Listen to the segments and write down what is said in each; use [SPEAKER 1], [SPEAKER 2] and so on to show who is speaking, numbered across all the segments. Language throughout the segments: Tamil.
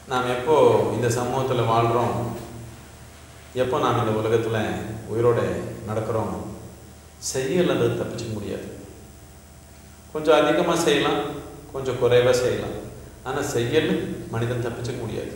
[SPEAKER 1] நாம் எப்போ இந்த சமூகத்தில் வாழ்கிறோம் எப்போ நாம் இந்த உலகத்தில் உயிரோட நடக்கிறோம் செய்யலன்றது தப்பிச்சுக்க முடியாது கொஞ்சம் அதிகமாக செய்யலாம் கொஞ்சம் குறைவாக செய்யலாம் ஆனால் செய்யல் மனிதன் தப்பிச்சுக்க முடியாது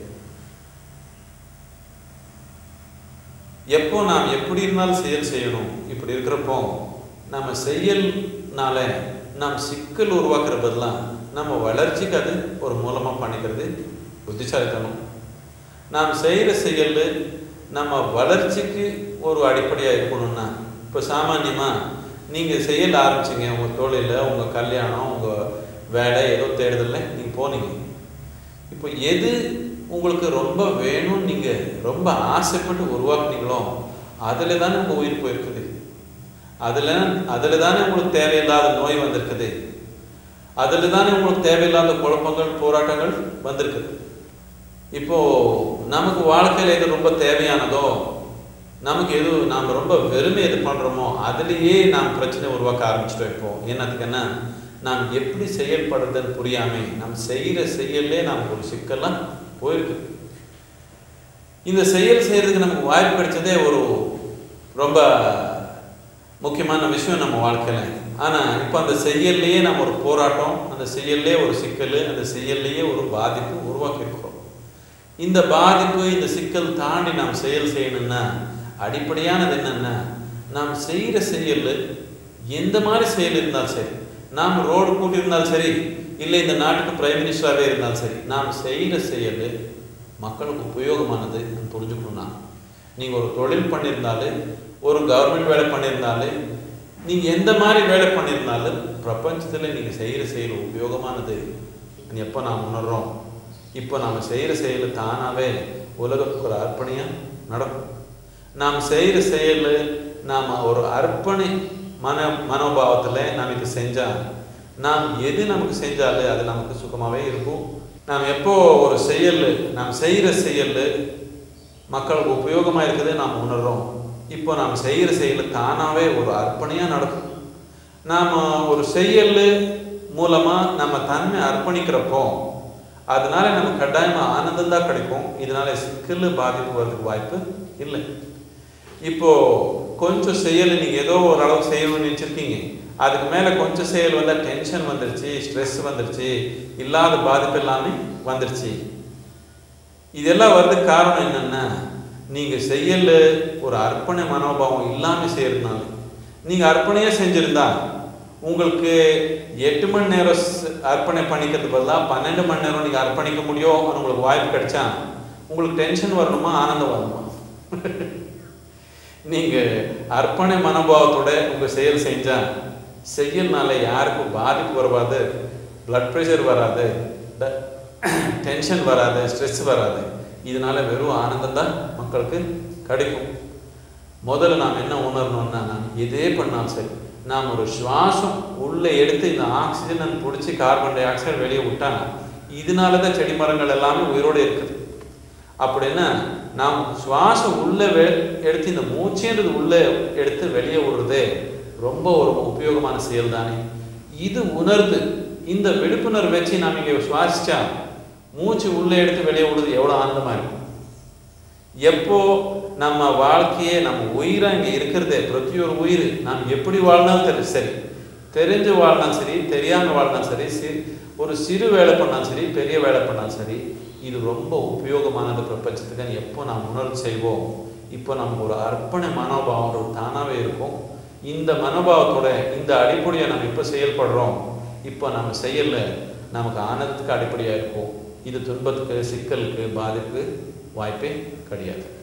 [SPEAKER 1] எப்போ நாம் எப்படி இருந்தாலும் செயல் செய்யணும் இப்படி இருக்கிறப்போ நம்ம செயல்னால நாம் சிக்கல் உருவாக்குற பதிலாக நம்ம வளர்ச்சிக்கு அது ஒரு மூலமாக பண்ணிக்கிறது புத்திசாலித்தனம் நாம் செய்கிற செயல் நம்ம வளர்ச்சிக்கு ஒரு அடிப்படையாக இருக்கணும்னா இப்போ சாமான்யமாக நீங்கள் செயல் ஆரம்பிச்சிங்க உங்கள் தொழிலில் உங்கள் கல்யாணம் உங்கள் வேலை ஏதோ தேடுதலில் நீங்கள் போனீங்க இப்போ எது உங்களுக்கு ரொம்ப வேணும்னு நீங்கள் ரொம்ப ஆசைப்பட்டு உருவாக்குனீங்களோ அதில் தானே உங்கள் உயிர் போயிருக்குது அதில் அதில் தானே உங்களுக்கு தேவையில்லாத நோய் வந்திருக்குது அதில் தானே உங்களுக்கு தேவையில்லாத குழப்பங்கள் போராட்டங்கள் வந்திருக்குது இப்போ நமக்கு வாழ்க்கையில் எது ரொம்ப தேவையானதோ நமக்கு எது நாம் ரொம்ப வெறுமை எது பண்ணுறோமோ அதுலேயே நாம் பிரச்சனை உருவாக்க ஆரம்பிச்சிட்டோம் இப்போ என்னத்துக்குன்னா நாம் எப்படி செயல்படுறதுன்னு புரியாமல் நாம் செய்கிற செயல்லே நமக்கு ஒரு சிக்கல்லாம் போயிருக்கு இந்த செயல் செய்கிறதுக்கு நமக்கு வாய்ப்பு கிடைச்சதே ஒரு ரொம்ப முக்கியமான விஷயம் நம்ம வாழ்க்கையில் ஆனால் இப்போ அந்த செயல்லையே நம்ம ஒரு போராட்டம் அந்த செயல்லே ஒரு சிக்கல் அந்த செயல்லையே ஒரு பாதிப்பு உருவாக்கியிருக்கிறோம் இந்த பாதிப்பு இந்த சிக்கல் தாண்டி நாம் செயல் செய்யணும்னா அடிப்படையானது என்னன்னா நாம் செய்கிற செயல் எந்த மாதிரி செயல் இருந்தாலும் சரி நாம் ரோடு கூட்டியிருந்தாலும் சரி இல்லை இந்த நாட்டுக்கு பிரைம் மினிஸ்டராகவே இருந்தாலும் சரி நாம் செய்கிற செயல் மக்களுக்கு உபயோகமானது புரிஞ்சுக்கணும்னா நீங்கள் ஒரு தொழில் பண்ணியிருந்தாலும் ஒரு கவர்மெண்ட் வேலை பண்ணியிருந்தாலும் நீங்கள் எந்த மாதிரி வேலை பண்ணியிருந்தாலும் பிரபஞ்சத்தில் நீங்கள் செய்கிற செயல் உபயோகமானது எப்போ நாம் உணர்றோம் இப்போ நாம் செய்கிற செயல் தானாகவே உலகத்துக்கு ஒரு அர்ப்பணியாக நடக்கும் நாம் செய்கிற செயல் நாம் ஒரு அர்ப்பணி மன மனோபாவத்தில் நாம் இது செஞ்சால் நாம் எது நமக்கு செஞ்சாலும் அது நமக்கு சுகமாகவே இருக்கும் நாம் எப்போ ஒரு செயல் நாம் செய்கிற செயல் மக்களுக்கு உபயோகமாக இருக்குது நாம் உணர்றோம் இப்போ நாம் செய்கிற செயல் தானாகவே ஒரு அர்ப்பணியாக நடக்கும் நாம் ஒரு செயல் மூலமாக நம்ம தன்மை அர்ப்பணிக்கிறப்போ அதனால நமக்கு கட்டாயமாக ஆனந்தம் தான் கிடைக்கும் இதனால சிக்கல் பாதிப்பு வர்றதுக்கு வாய்ப்பு இல்லை இப்போ கொஞ்சம் செயல் நீங்கள் ஏதோ ஒரு அளவு செய்யணும்னு நினச்சிருக்கீங்க அதுக்கு மேலே கொஞ்சம் செயல் வந்தால் டென்ஷன் வந்துருச்சு ஸ்ட்ரெஸ் வந்துருச்சு இல்லாத பாதிப்பு எல்லாமே வந்துருச்சு இதெல்லாம் வர்றதுக்கு காரணம் என்னென்னா நீங்கள் செய்யல ஒரு அர்ப்பணை மனோபாவம் இல்லாமல் செய்யறதுனால நீங்கள் அர்ப்பணையாக செஞ்சுருந்தா உங்களுக்கு எட்டு மணி நேரம் அர்ப்பணை பண்ணிக்கிறது பதிலாக பன்னெண்டு மணி நேரம் நீங்கள் அர்ப்பணிக்க முடியும் உங்களுக்கு வாய்ப்பு கிடைச்சா உங்களுக்கு டென்ஷன் வரணுமா ஆனந்தம் வரணுமா நீங்கள் அர்ப்பணை மனோபாவத்தோட உங்கள் செயல் செஞ்சால் செயல்னால யாருக்கும் பாதிப்பு வராது பிளட் ப்ரெஷர் வராது டென்ஷன் வராது ஸ்ட்ரெஸ் வராது இதனால வெறும் ஆனந்தம் தான் மக்களுக்கு கிடைக்கும் முதல்ல நாம் என்ன உணரணும்னா நாம் எதே பண்ணாலும் சரி நாம் ஒரு சுவாசம் உள்ளே எடுத்து இந்த ஆக்சிஜன் பிடிச்சி கார்பன் டை ஆக்சைடு வெளியே விட்டாங்க இதனால தான் செடி மரங்கள் எல்லாமே உயிரோடு இருக்குது அப்படின்னா நாம் சுவாசம் உள்ளே வெ எடுத்து இந்த மூச்சுன்றது உள்ளே எடுத்து வெளியே விடுறதே ரொம்ப ஒரு உபயோகமான செயல் தானே இது உணர்ந்து இந்த விழிப்புணர்வு வச்சு நாம் இங்கே சுவாசிச்சா மூச்சு உள்ளே எடுத்து வெளியே விடுறது எவ்வளோ ஆனந்தமாக இருக்கும் எப்போ நம்ம வாழ்க்கையே நம்ம உயிராக இங்கே இருக்கிறதே பிரதி ஒரு உயிர் நாம் எப்படி வாழ்னாலும் தெரி சரி தெரிஞ்சு வாழ்னாலும் சரி தெரியாமல் வாழ்னாலும் சரி சி ஒரு சிறு வேலை பண்ணாலும் சரி பெரிய வேலை பண்ணாலும் சரி இது ரொம்ப உபயோகமானது பிரபஞ்சத்துக்கு எப்போ நாம் உணர்வு செய்வோம் இப்போ நமக்கு ஒரு அர்ப்பணை மனோபாவம் ஒரு தானாகவே இருக்கும் இந்த மனோபாவத்தோட இந்த அடிப்படையை நம்ம இப்போ செயல்படுறோம் இப்போ நம்ம செய்யல நமக்கு ஆனந்தத்துக்கு அடிப்படையாக இருக்கும் இது துன்பத்துக்கு சிக்கலுக்கு பாதிப்புக்கு வாய்ப்பே கிடையாது